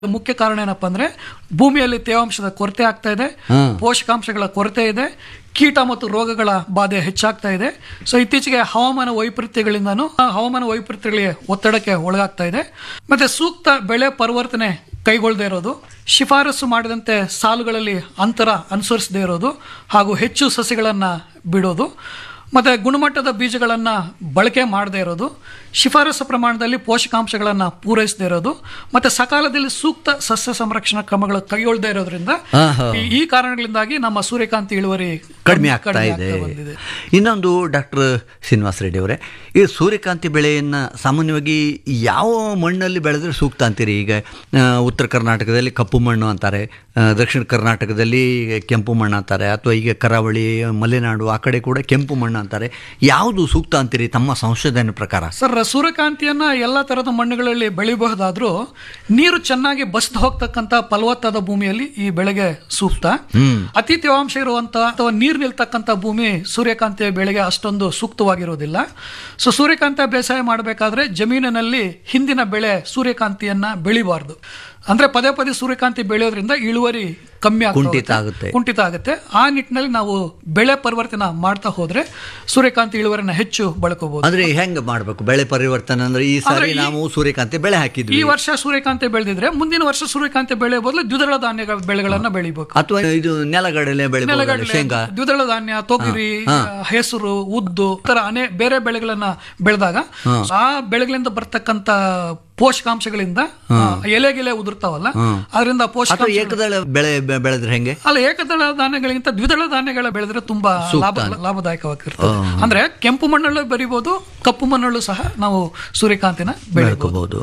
ಮುಖ್ಯ ಕಾರಣ ಏನಪ್ಪಾ ಅಂದ್ರೆ ಭೂಮಿಯಲ್ಲಿ ತೇವಾಂಶದ ಕೊರತೆ ಆಗ್ತಾ ಇದೆ ಹ್ಮ್. ಪೋಷಕಾಂಶಗಳ ಕೊರತೆ ಇದೆ ಕೀಟ ಮತ್ತು ರೋಗಗಳ ಬಾಧೆ ಹೆಚ್ಚಾಗ್ತಾ ಇದೆ ಸೊ ಇತ್ತೀಚೆಗೆ ಹವಾಮಾನ ವೈಪರೀತ್ಯಗಳಿಂದನೂ ಆ ಹವಾಮಾನ ವೈಪರೀತ್ಯಗಳಿಗೆ ಒತ್ತಡಕ್ಕೆ ಒಳಗಾಗ್ತಾ ಇದೆ ಮತ್ತೆ ಸೂಕ್ತ ಬೆಳೆ ಪರಿವರ್ತನೆ ಕೈಗೊಳ್ಳದೇ ಇರೋದು ಶಿಫಾರಸು ಮಾಡಿದಂತೆ ಸಾಲುಗಳಲ್ಲಿ ಅಂತರ ಅನುಸರಿಸದೇ ಇರೋದು ಹಾಗೂ ಹೆಚ್ಚು ಸಸಿಗಳನ್ನ ಬಿಡೋದು ಮತ್ತೆ ಗುಣಮಟ್ಟದ ಬೀಜಗಳನ್ನ ಬಳಕೆ ಮಾಡದೇ ಇರೋದು ಶಿಫಾರಸು ಪ್ರಮಾಣದಲ್ಲಿ ಪೋಷಕಾಂಶಗಳನ್ನ ಪೂರೈಸದೇ ಇರೋದು ಮತ್ತೆ ಸಕಾಲದಲ್ಲಿ ಸೂಕ್ತ ಸಸ್ಯ ಸಂರಕ್ಷಣಾ ಕ್ರಮಗಳು ಕೈಗೊಳ್ಳದೇ ಇರೋದ್ರಿಂದ ಆಹಾ. ಈ- ಈ ಕಾರಣಗಳಿಂದಾಗಿ ನಮ್ಮ ಸೂರ್ಯಕಾಂತಿ ಇಳುವರಿ ಕಡಿಮೆ ಆಗ್ತಾ ಇದೆ ಆಗ್ತಾ ಬಂದಿದೆ ಇನ್ನೊಂದು ಡಾಕ್ಟರ್ ಶ್ರೀನಿವಾಸ ರೆಡ್ಡಿ ಅವರೇ ಈ ಸೂರ್ಯಕಾಂತಿ ಬೆಳೆಯನ್ನು ಸಾಮಾನ್ಯವಾಗಿ ಯಾವ ಮಣ್ಣಲ್ಲಿ ಬೆಳೆದ್ರೆ ಸೂಕ್ತ ಅಂತೀರಿ ಈಗ ಆ, ಉತ್ತರ ಕರ್ನಾಟಕದಲ್ಲಿ ಕಪ್ಪು ಮಣ್ಣು ಅಂತಾರೆ ಆ, ದಕ್ಷಿಣ ಕರ್ನಾಟಕದಲ್ಲಿ ಕೆಂಪು ಮಣ್ಣು ಅಂತಾರೆ ಅಥವಾ ಈಗ ಕರಾವಳಿ ಮಲೆನಾಡು ಆ ಕಡೆ ಕೂಡ ಕೆಂಪು ಮಣ್ಣು ಅಂತಾರೆ ಯಾವುದು ಸೂಕ್ತ ಅಂತೀರಿ ತಮ್ಮ ಸಂಶೋಧನೆ ಪ್ರಕಾರ ಸರ್ ಸೂರ್ಯಕಾಂತಿಯನ್ನ ಎಲ್ಲ ತರದ ಮಣ್ಣುಗಳಲ್ಲಿ ಬೆಳಿಬಹುದಾದ್ರೂ ನೀರು ಚೆನ್ನಾಗಿ ಬಸ್ದು ಹೋಗ್ತಕ್ಕಂತ ಫಲವತ್ತಾದ ಭೂಮಿಯಲ್ಲಿ ಈ ಬೆಳೆಗೆ ಸೂಕ್ತ ಅತಿ ತೇವಾಂಶ ಇರುವಂತ ಅಥವಾ ನೀರು ನಿಲ್ತಕ್ಕಂತ ಭೂಮಿ ಸೂರ್ಯಕಾಂತಿಯ ಬೆಳೆಗೆ ಅಷ್ಟೊಂದು ಸೂಕ್ತವಾಗಿರೋದಿಲ್ಲ ಸೊ ಸೂರ್ಯಕಾಂತಿ ಬೇಸಾಯ ಮಾಡಬೇಕಾದ್ರೆ ಜಮೀನಿನಲ್ಲಿ ಹಿಂದಿನ ಬೆಳೆ ಸೂರ್ಯಕಾಂತಿಯನ್ನ ಬೆಳಿಬಾರ್ದು ಅಂದ್ರೆ ಪದೇ ಪದೇ ಸೂರ್ಯಕಾಂತಿ ಬೆಳೆಯೋದ್ರಿಂದ ಇಳುವರಿ ಕಮ್ಮಿ ಆಗ್ತಾ ಕುಂಠಿತ ಹೋಗುತ್ತೆ. ಆಗುತ್ತೆ. ಕುಂಠಿತ ಆಗುತ್ತೆ ಆ ನಿಟ್ಟಿನಲ್ಲಿ ನಾವು ಬೆಳೆ ಪರಿವರ್ತನೆ ಮಾಡ್ತಾ ಹೋದ್ರೆ ಸೂರ್ಯಕಾಂತಿ ಇಳುವರಿನ ಹೆಚ್ಚು ಬಳಕೋಬಹುದು ಅಂದ್ರೆ ಹೆಂಗೆ ಮಾಡಬೇಕು ಬೆಳೆ ಪರಿವರ್ತನೆ ಅಂದ್ರೆ ಈ ಅಂದ್ರೆ ಸಾರಿ ಈ- ನಾವು ಸೂರ್ಯಕಾಂತಿ ಬೆಳೆ ಹಾಕಿದ್ವಿ ಈ ವರ್ಷ ಸೂರ್ಯಕಾಂತಿ ಬೆಳೆದಿದ್ರೆ ಮುಂದಿನ ವರ್ಷ ಸೂರ್ಯಕಾಂತಿ ಬೆಳೆ ಬದಲು ದ್ವಿದಳ ಧಾನ್ಯಗಳ ಬೆಳೆಗಳನ್ನ ಬೆಳಿಬೇಕು ಅಥವಾ ಇದು ನೆಲಗಡಲೆ ಬೆಳೆ ನೆಲಗಡಲೆ ಶೇಂಗಾ ದ್ವಿದಳ ಧಾನ್ಯ ತೊಗರಿ ಹೆಸರು ಉದ್ದು ಈ ತರ ಅನೇ ಬೇರೆ ಬೆಳೆಗಳನ್ನ ಬೆಳೆದಾಗ ಆ ಬೆಳೆಗಳಿಂದ ಬರ್ತಕ್ಕಂತ ಪೋಷಕಾಂಶಗಳಿಂದ ಆ, ಎಲೆಗೆಲೆ ಉದುರ್ತಾವಲ್ಲ ಅದರಿಂದ ಅಥವಾ ಪೋಷಕಾಂಶ ಏಕದಳ ಬೆಳೆ ಬೆ- ಬೆಳೆದ್ರೆ ಹೆಂಗೆ ಅಲ್ಲ ಏಕದಳ ಧಾನ್ಯಗಳಿಗಿಂತ ದ್ವಿದಳ ಧಾನ್ಯಗಳ ಬೆಳೆದ್ರೆ ತುಂಬಾ ಲಾಭ ಲಾಭದಾಯಕವಾಗಿರ್ತದೆ ಅಂದ್ರೆ ಕೆಂಪು ಮಣ್ಣಲ್ಲೂ ಬೆರಿಬಹುದು ಕಪ್ಪು ಮಣ್ಣಲ್ಲೂ ಸಹ ನಾವು ಸೂರ್ಯಕಾಂತಿನ ಬೆಳಿಬಹುದು ಬೆಳ್ಕೋಬಹುದು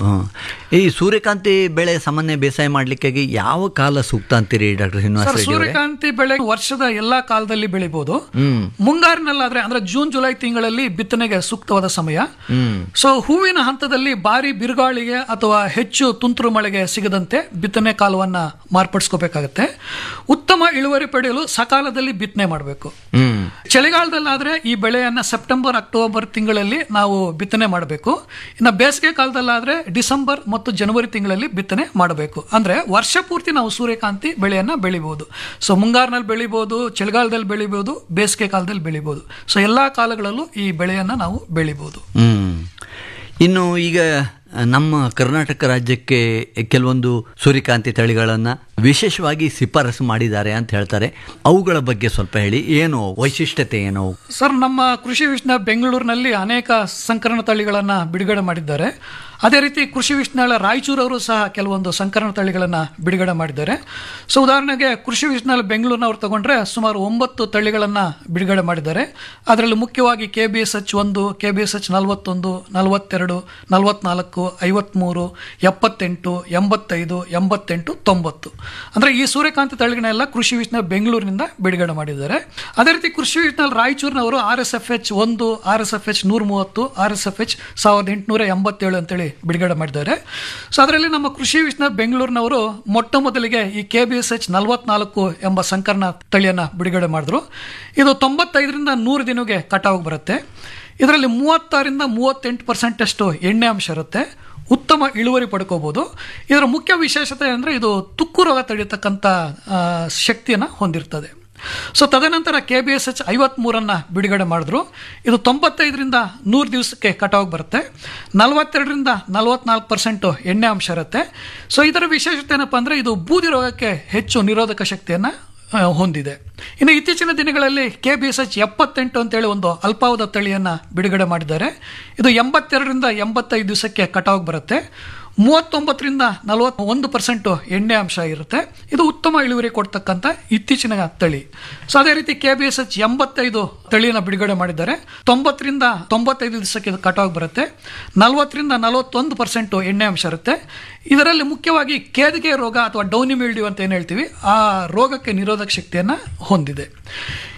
ಈ ಸೂರ್ಯಕಾಂತಿ ಬೆಳೆ ಸಾಮಾನ್ಯ ಬೇಸಾಯ ಮಾಡ್ಲಿಕ್ಕಾಗಿ ಯಾವ ಕಾಲ ಸೂಕ್ತ ಅಂತೀರಿ ಡಾಕ್ಟರ್ ಶ್ರೀನಿವಾಸ ಸರ್ ರೆಡ್ಡಿ ಅವರೇ ಸೂರ್ಯಕಾಂತಿ ಬೆಳೆ ವರ್ಷದ ಎಲ್ಲಾ ಕಾಲದಲ್ಲಿ ಬೆಳಿಬಹುದು ಮುಂಗಾರಿನಲ್ಲಾದ್ರೆ ಅಂದ್ರೆ ಜೂನ್ ಜುಲೈ ತಿಂಗಳಲ್ಲಿ ಬಿತ್ತನೆಗೆ ಸೂಕ್ತವಾದ ಸಮಯ ಸೊ ಹೂವಿನ ಹಂತದಲ್ಲಿ ಭಾರಿ ಬಿರುಗಾಳಿಗೆ ಅಥವಾ ಹೆಚ್ಚು ತುಂತುರು ಮಳೆಗೆ ಸಿಗದಂತೆ ಬಿತ್ತನೆ ಕಾಲವನ್ನ ಮಾರ್ಪಡಿಸ್ಕೋಬೇಕಾಗತ್ತೆ ಉತ್ತಮ ಇಳುವರಿ ಪಡೆಯಲು ಸಕಾಲದಲ್ಲಿ ಬಿತ್ತನೆ ಮಾಡಬೇಕು ಹ್ಮ್ ಚಳಿಗಾಲದಲ್ಲಾದ್ರೆ ಈ ಬೆಳೆಯನ್ನ ಸೆಪ್ಟೆಂಬರ್ ಅಕ್ಟೋಬರ್ ತಿಂಗಳಲ್ಲಿ ನಾವು ಬಿತ್ತನೆ ಮಾಡಬೇಕು ಇನ್ನು ಬೇಸಿಗೆ ಕಾಲದಲ್ಲಾದ್ರೆ ಡಿಸೆಂಬರ್ ಮತ್ತು ಜನವರಿ ತಿಂಗಳಲ್ಲಿ ಬಿತ್ತನೆ ಮಾಡಬೇಕು ಅಂದ್ರೆ ವರ್ಷ ಪೂರ್ತಿ ನಾವು ಸೂರ್ಯಕಾಂತಿ ಬೆಳೆಯನ್ನ ಬೆಳಿಬಹುದು ಸೊ ಮುಂಗಾರಿನಲ್ಲಿ ಬೆಳಿಬಹುದು ಚಳಿಗಾಲದಲ್ಲಿ ಬೆಳಿಬಹುದು ಬೇಸಿಗೆ ಕಾಲದಲ್ಲಿ ಬೆಳಿಬಹುದು ಸೊ ಎಲ್ಲಾ ಕಾಲಗಳಲ್ಲೂ ಈ ಬೆಳೆಯನ್ನ ನಾವು ಬೆಳಿಬಹುದು ಹ್ಮ್ ಇನ್ನು ಈಗ ನಮ್ಮ ಕರ್ನಾಟಕ ರಾಜ್ಯಕ್ಕೆ ಕೆಲವೊಂದು ಸೂರ್ಯಕಾಂತಿ ತಳಿಗಳನ್ನು ವಿಶೇಷವಾಗಿ ಶಿಫಾರಸು ಮಾಡಿದ್ದಾರೆ ಅಂತ ಹೇಳ್ತಾರೆ ಅವುಗಳ ಬಗ್ಗೆ ಸ್ವಲ್ಪ ಹೇಳಿ ಏನು ವೈಶಿಷ್ಟ್ಯತೆ ಏನು ಸರ್ ನಮ್ಮ ಕೃಷಿ ವಿಶ್ನ ಬೆಂಗಳೂರಿನಲ್ಲಿ ಅನೇಕ ಸಂಕರಣ ತಳಿಗಳನ್ನ ಬಿಡುಗಡೆ ಮಾಡಿದ್ದಾರೆ ಅದೇ ರೀತಿ ಕೃಷಿ ವಿಶ್ನಾಳ ರಾಯಚೂರವರು ಸಹ ಕೆಲವೊಂದು ಸಂಕರಣ ತಳಿಗಳನ್ನ ಬಿಡುಗಡೆ ಮಾಡಿದ್ದಾರೆ ಸೊ ಉದಾಹರಣೆಗೆ ಕೃಷಿ ವಿಶ್ನಾಳ ಬೆಂಗಳೂರಿನವ್ರು ತಗೊಂಡ್ರೆ ಸುಮಾರು ಒಂಬತ್ತು ತಳಿಗಳನ್ನ ಬಿಡುಗಡೆ ಮಾಡಿದ್ದಾರೆ ಅದರಲ್ಲಿ ಮುಖ್ಯವಾಗಿ ಕೆ ಬಿ ಎಸ್ ಎಚ್ ಒಂದು ಕೆ ಬಿ ಎಸ್ ಎಚ್ ನಲವತ್ತೊಂದು ನಲವತ್ತೆರಡು ನಲವತ್ನಾಲ್ಕು ಐವತ್ಮೂರು ಎಪ್ಪತ್ತೆಂಟು ಎಂಬತ್ತೈದು ಎಂಬತ್ತೆಂಟು ತೊಂಬತ್ತು ಅಂದ್ರೆ ಈ ಸೂರ್ಯಕಾಂತಿ ತಳಿಗಳನ್ನೆಲ್ಲ ಕೃಷಿ ವಿಶ್ನ ಬೆಂಗಳೂರಿನಿಂದ ಬಿಡುಗಡೆ ಮಾಡಿದ್ದಾರೆ ಅದೇ ರೀತಿ ಕೃಷಿ ವಿಶ್ನಲ್ಲಿ ರಾಯಚೂರಿನವರು ಆರ್ ಎಸ್ ಎಫ್ ಎಚ್ ಒಂದು ಆರ್ ಎಸ್ ಎಫ್ ಎಚ್ ನೂರ ಮೂವತ್ತು ಆರ್ ಎಸ್ ಎಫ್ ಎಚ್ ಸಾವಿರದ ಎಂಟುನೂರ ಎಂಬತ್ತೇಳು ಅಂತೇಳಿ ಬಿಡುಗಡೆ ಮಾಡಿದ್ದಾರೆ ಸೊ ಅದರಲ್ಲಿ ನಮ್ಮ ಕೃಷಿ ವಿಶ್ನ ಬೆಂಗಳೂರಿನವರು ಮೊಟ್ಟ ಮೊದಲಿಗೆ ಈ ಕೆ ಬಿ ಎಸ್ ಎಚ್ ನಲವತ್ನಾಲ್ಕು ಎಂಬ ಸಂಕರಣ ತಳಿಯನ್ನ ಬಿಡುಗಡೆ ಮಾಡಿದ್ರು ಇದು ತೊಂಬತ್ತೈದರಿಂದ ನೂರು ದಿನಕ್ಕೆ ಕಟಾವು ಬರುತ್ತೆ ಇದರಲ್ಲಿ ಮೂವತ್ತಾರಿಂದ ಮೂವತ್ತೆಂಟು ಪರ್ಸೆಂಟ್ ಅಷ್ಟು ಎಣ್ಣೆ ಅಂಶ ಇರುತ್ತೆ ಉತ್ತಮ ಇಳುವರಿ ಪಡ್ಕೋಬಹುದು ಇದರ ಮುಖ್ಯ ವಿಶೇಷತೆ ಅಂದರೆ ಇದು ತುಕ್ಕು ರೋಗ ತಡೆಯತಕ್ಕಂಥ ಆ, ಶಕ್ತಿಯನ್ನು ಹೊಂದಿರ್ತದೆ ಸೊ ತದನಂತರ ಕೆ ಬಿ ಎಸ್ ಎಚ್ ಐವತ್ಮೂರನ್ನು ಬಿಡುಗಡೆ ಮಾಡಿದ್ರು ಇದು ತೊಂಬತ್ತೈದರಿಂದ ನೂರು ದಿವಸಕ್ಕೆ ಕಟಾವು ಬರುತ್ತೆ ನಲವತ್ತೆರಡರಿಂದ ನಲವತ್ನಾಲ್ಕು ಪರ್ಸೆಂಟು ಎಣ್ಣೆ ಅಂಶ ಇರುತ್ತೆ ಸೊ ಇದರ ವಿಶೇಷತೆ ಏನಪ್ಪ ಅಂದರೆ ಇದು ಬೂದಿ ರೋಗಕ್ಕೆ ಹೆಚ್ಚು ನಿರೋಧಕ ಶಕ್ತಿಯನ್ನು ಆ, ಹೊಂದಿದೆ ಇನ್ನು ಇತ್ತೀಚಿನ ದಿನಗಳಲ್ಲಿ ಕೆ ಬಿ ಎಸ್ ಎಚ್ ಎಪ್ಪತ್ತೆಂಟು ಅಂತೇಳಿ ಒಂದು ಅಲ್ಪಾವಧ ತಳಿಯನ್ನು ಬಿಡುಗಡೆ ಮಾಡಿದ್ದಾರೆ ಇದು ಎಂಬತ್ತೆರಡರಿಂದ ಎಂಬತ್ತೈದು ದಿವಸಕ್ಕೆ ಕಟಾವು ಬರುತ್ತೆ ಮೂವತ್ತೊಂಬತ್ತರಿಂದ ನಲವತ್ತ ಒಂದು ಪರ್ಸೆಂಟು ಎಣ್ಣೆ ಅಂಶ ಇರುತ್ತೆ ಇದು ಉತ್ತಮ ಇಳುವರಿ ಕೊಡ್ತಕ್ಕಂಥ ಇತ್ತೀಚಿನ ತಳಿ ಸೊ ಅದೇ ರೀತಿ ಕೆ ಬಿ ಎಸ್ ಎಚ್ ಎಂಬತ್ತೈದು ತಳಿಯನ್ನು ಬಿಡುಗಡೆ ಮಾಡಿದ್ದಾರೆ ತೊಂಬತ್ತರಿಂದ ತೊಂಬತ್ತೈದು ದಿವಸಕ್ಕೆ ಇದು ಕಟಾವು ಬರುತ್ತೆ ನಲವತ್ತರಿಂದ ನಲವತ್ತೊಂದು ಪರ್ಸೆಂಟು ಎಣ್ಣೆ ಅಂಶ ಇರುತ್ತೆ ಇದರಲ್ಲಿ ಮುಖ್ಯವಾಗಿ ಕೇದಿಗೆ ರೋಗ ಅಥವಾ ಡೌನಿ ಮಿಲ್ಡ್ಯೂ ಅಂತ ಏನು ಹೇಳ್ತೀವಿ ಆ ರೋಗಕ್ಕೆ ನಿರೋಧಕ ಶಕ್ತಿಯನ್ನು ಹೊಂದಿದೆ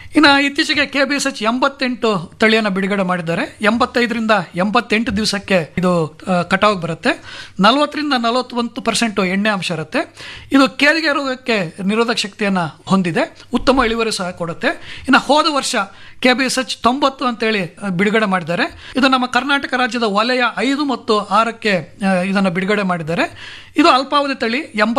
ಇನ್ನು ಇತ್ತೀಚೆಗೆ ಕೆ ಬಿ ಎಸ್ ಎಚ್ ಎಂಬತ್ತೆಂಟು ತಳಿಯನ್ನು ಬಿಡುಗಡೆ ಮಾಡಿದ್ದಾರೆ ಎಂಬತ್ತೈದರಿಂದ ಎಂಬತ್ತೆಂಟು ದಿವಸಕ್ಕೆ ಇದು ಕಟಾವ್ ಬರುತ್ತೆ ನಲವತ್ತರಿಂದ ನಲವತ್ತೊಂದು ಪರ್ಸೆಂಟ್ ಎಣ್ಣೆ ಅಂಶ ಇರುತ್ತೆ ಇದು ಕೇರಿಗೆ ರೋಗಕ್ಕೆ ನಿರೋಧಕ ಶಕ್ತಿಯನ್ನು ಹೊಂದಿದೆ ಉತ್ತಮ ಇಳುವರಿ ಸಹ ಕೊಡುತ್ತೆ ಇನ್ನು ಹೋದ ವರ್ಷ ಕೆ ಬಿ ಎಸ್ ಎಚ್ ತೊಂಬತ್ತು ಅಂತೇಳಿ ಆ, ಬಿಡುಗಡೆ ಮಾಡಿದ್ದಾರೆ ಇದು ನಮ್ಮ ಕರ್ನಾಟಕ ರಾಜ್ಯದ ವಲಯ ಐದು ಮತ್ತು ಆರಕ್ಕೆ ಆ, ಇದನ್ನು ಬಿಡುಗಡೆ ಮಾಡಿದ್ದಾರೆ ಇದು ಅಲ್ಪಾವಧಿ ತಳಿ ಎಂಬ